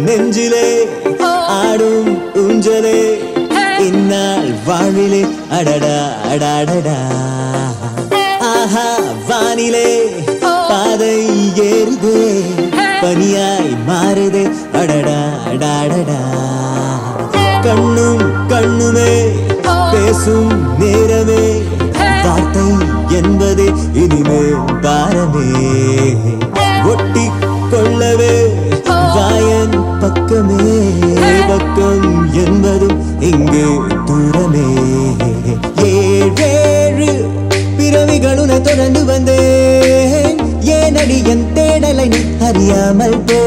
நெஞ்சிலே ஆடும் ஊஞ்சலே இந்நாள் வாழ்விலே அடடா அடாடடா ஆஹா வானிலே பாதை ஏறுதே பனியாய் மாறுதே அடடா அடாடடா கண்ணும் கண்ணுமே பேசும் நேரமே வார்த்தை என்பதே இனிமே பாரமே ஒட்டி கொள்ளவே வாயன் பக்கமே பக்கம் என்பதும் இங்கு தூரமே ஏழேழு பிறவிகளுன தொடர்ந்து வந்தேன் ஏனடி என் தேடலை நீ அறியாமல் போ